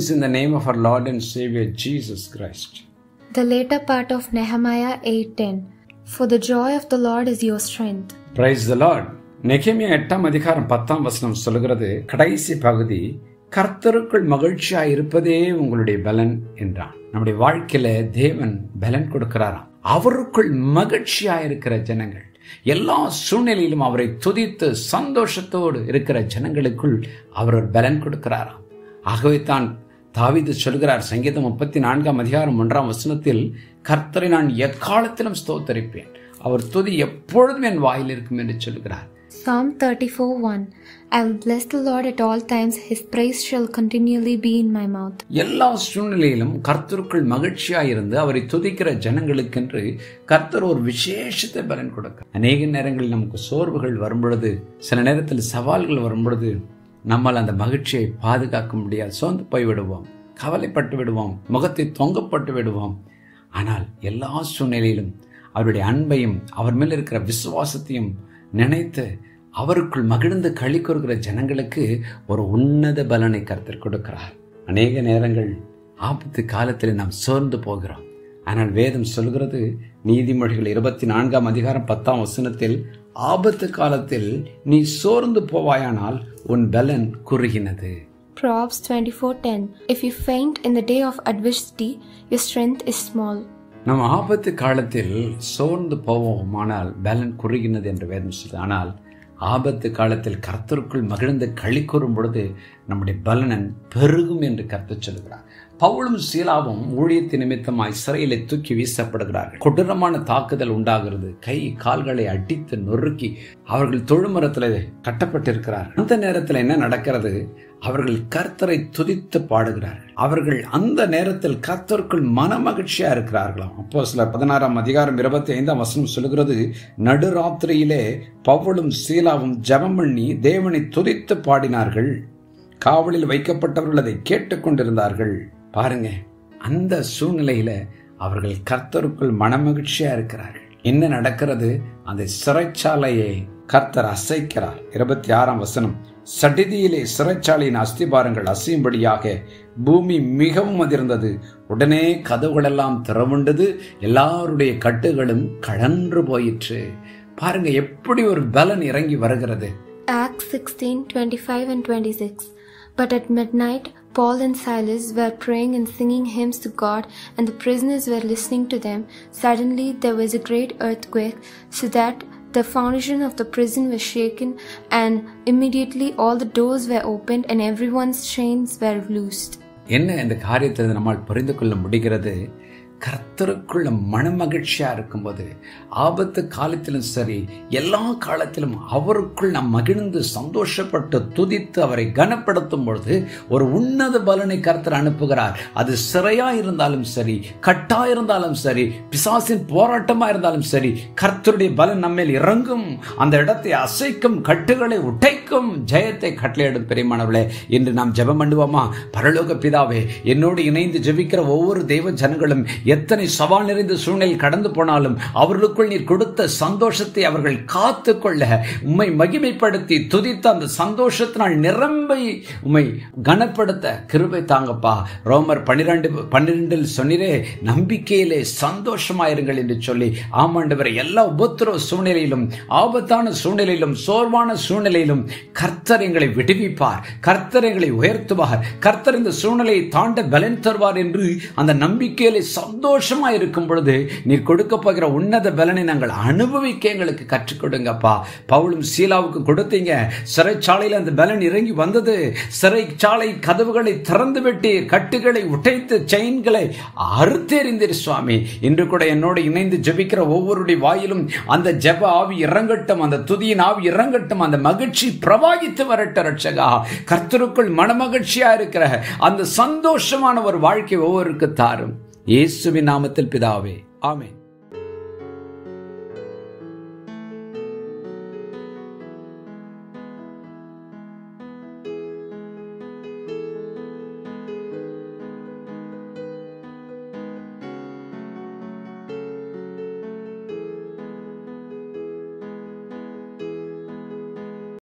in the name of our Lord and Savior Jesus Christ. The later part of Nehemiah 8:10 For the joy of the Lord is your strength. Praise the Lord. நெகேமியா எட்டாம் அதிகாரம் பத்தாம் வசனம் சொல்லுகிறது கடைசி பகுதி கர்த்தருக்குள் மகிழ்ச்சியா இருப்பதே உங்களுடைய பலன் என்றான் நம்முடைய வாழ்க்கையில தேவன் பலன் கொடுக்கிறாராம் அவருக்குள் மகிழ்ச்சியா இருக்கிற ஜனங்கள் எல்லா சூழ்நிலையிலும் அவரை துதித்து சந்தோஷத்தோடு இருக்கிற ஜனங்களுக்குள் அவர் ஒரு பலன் கொடுக்கிறாராம் ஆகவே தான் தாவிது சொல்கிறார் சங்கீதம் முப்பத்தி நான்காம் அதிகாரம் ஒன்றாம் வசனத்தில் கர்த்தரை நான் எக்காலத்திலும் ஸ்தோத்தரிப்பேன் அவர் துதி எப்பொழுதும் என் வாயில் இருக்கும் என்று சொல்கிறார் Psalm 34:1 I will bless the Lord at all times, his praise shall continually be in my mouth. எல்லா சூழ்நிலையிலும் கர்த்தருக்குள் மகிழ்ச்சியா இருந்து அவரை துதிக்கிற ஜனங்களுக்கென்று கர்த்தர் ஒரு விசேஷத்தை பலன் கொடுக்க அநேக நேரங்களில் நமக்கு சோர்வுகள் வரும்பொழுது சில நேரத்தில் சவால்கள் வரும்பொழுது நம்மால் அந்த மகிழ்ச்சியை பாதுகாக்க முடியாது சோர்ந்து போய் விடுவோம் கவலைப்பட்டு விடுவோம் முகத்தை தொங்கப்பட்டு விடுவோம் ஆனால் எல்லா சூழ்நிலையிலும் அவருடைய அன்பையும் அவர் மேல் இருக்கிற விசுவாசத்தையும் நினைத்து அவருக்குள் மகிழ்ந்து களி கூறுகிற ஜனங்களுக்கு ஒரு உன்னத பலனை கருத்தர் கொடுக்கிறார் அநேக நேரங்கள் ஆபத்து காலத்தில் நாம் சோர்ந்து போகிறோம் ஆனால் வேதம் சொல்கிறது நீதிமொழிகள் இருபத்தி நான்காம் அதிகாரம் பத்தாம் வசனத்தில் ஆபத்து காலத்தில் நீ சோர்ந்து போவாயானால் உன் பலன் குறுகினது Proverbs 24:10 If you faint in the day of adversity, your strength is small. நம்ம ஆபத்து காலத்தில் சோர்ந்து போவோமானால் பலன் குறுகினது என்று வேதம் சொல்லுது ஆனால் ஆபத்து காலத்தில் கர்த்தருக்குள் மகிழ்ந்து களி கூறும் பொழுது நம்முடைய பலனன் பெருகும் என்று கருத்து சொல்கிறார் பவுலும் சீலாவும் ஊழியத்து நிமித்தமாய் சிறையிலே தூக்கி வீசப்படுகிறார்கள் கொடூரமான தாக்குதல் உண்டாகிறது கை கால்களை அடித்து நொறுக்கி அவர்கள் தொழுமரத்தில் கட்டப்பட்டிருக்கிறார்கள் அந்த நேரத்தில் என்ன நடக்கிறது அவர்கள் கர்த்தரை துதித்து பாடுகிறார்கள் அவர்கள் அந்த நேரத்தில் கர்த்தருக்குள் மன மகிழ்ச்சியா இருக்கிறார்களாம் அப்போ சில பதினாறாம் அதிகாரம் இருபத்தி ஐந்தாம் வசனம் சொல்கிறது நடுராத்திரியிலே பவுலும் சீலாவும் ஜெபம் பண்ணி தேவனை துதித்து பாடினார்கள் காவலில் வைக்கப்பட்டவர்கள் அதை கேட்டுக்கொண்டிருந்தார்கள் பாருங்க அந்த சூழ்நிலையில அவர்கள் கர்த்தருக்குள் மனமகிழ்ச்சியா இருக்கிறார்கள் என்ன நடக்கிறது அந்த சிறைச்சாலையை கர்த்தர் அசைக்கிறார் இருபத்தி ஆறாம் வசனம் சடிதியிலே சிறைச்சாலையின் அஸ்திபாரங்கள் அசையும்படியாக பூமி மிகவும் அதிர்ந்தது உடனே கதவுகளெல்லாம் திறவுண்டது எல்லாருடைய கட்டுகளும் கழன்று போயிற்று பாருங்க எப்படி ஒரு பலன் இறங்கி வருகிறது Acts 16:25 and 26 But at midnight Paul and Silas were praying and singing hymns to God and the prisoners were listening to them suddenly there was a great earthquake so that the foundation of the prison was shaken and immediately all the doors were opened and everyone's chains were loosed என்ன இந்த காரியத்தை நம்மால் புரிந்து கொள்ள முடிகிறது கர்த்தருக்குள்ள மனமகிழ்ச்சியா இருக்கும்போது ஆபத்து காலத்திலும் சரி எல்லா காலத்திலும் அவருக்குள் நாம் மகிழ்ந்து சந்தோஷப்பட்டு துதித்து அவரை கனப்படுத்தும் பொழுது ஒரு உன்னத பலனை கர்த்தர் அனுப்புகிறார் அது சிறையா இருந்தாலும் சரி கட்டா இருந்தாலும் சரி பிசாசின் போராட்டமா இருந்தாலும் சரி கர்த்தருடைய பலன் நம்மேல் இறங்கும் அந்த இடத்தை அசைக்கும் கட்டுகளை உடைக்கும் ஜெயத்தை கட்டளையிடும் பெரியமானவர்களே இன்று நாம் ஜெபம் பண்ணுவோமா பரலோக பிதாவே என்னோடு இணைந்து ஜெபிக்கிற ஒவ்வொரு தெய்வ ஜனங்களும் எத்தனை சவால் நிறைந்த சூழ்நிலை கடந்து போனாலும் அவர்களுக்குள் நீர் கொடுத்த சந்தோஷத்தை அவர்கள் காத்து கொள்ள உம்மை மகிமைப்படுத்தி துதித்த அந்த சந்தோஷத்தினால் நிரம்பி உம்மை கனப்படுத்த கிருபை தாங்கப்பா ரோமர் பன்னிரண்டு பன்னிரெண்டில் சொன்னிரே நம்பிக்கையிலே சந்தோஷமாயிருங்கள் என்று சொல்லி ஆமாண்டவரை எல்லா உபத்திரவ சூழ்நிலையிலும் ஆபத்தான சூழ்நிலையிலும் சோர்வான சூழ்நிலையிலும் கர்த்தர் எங்களை விடுவிப்பார் கர்த்தர் எங்களை உயர்த்துவார் கர்த்தர் இந்த சூழ்நிலையை தாண்ட பலன் தருவார் என்று அந்த நம்பிக்கையிலே சந்தோஷமா இருக்கும் பொழுது நீர் கொடுக்க போகிற உன்னத பலனை நாங்கள் அனுபவிக்க எங்களுக்கு கற்றுக் கொடுங்கப்பா பவுலும் சீலாவுக்கு கொடுத்தீங்க சிறைச்சாலையில் அந்த பலன் இறங்கி வந்தது சிறைச்சாலை கதவுகளை திறந்து விட்டு கட்டுகளை உடைத்து செயின்களை அறுத்தெறிந்தீர் சுவாமி இன்று கூட என்னோடு இணைந்து ஜெபிக்கிற ஒவ்வொருடைய வாயிலும் அந்த ஜெப ஆவி இறங்கட்டும் அந்த துதியின் ஆவி இறங்கட்டும் அந்த மகிழ்ச்சி பிரவாகித்து வரட்ட ரட்சகா கர்த்தருக்குள் மனமகிழ்ச்சியா இருக்கிற அந்த சந்தோஷமான ஒரு வாழ்க்கை ஒவ்வொருக்கு தாரும் இயேசுவின் நாமத்தில் பிதாவே ஆமென்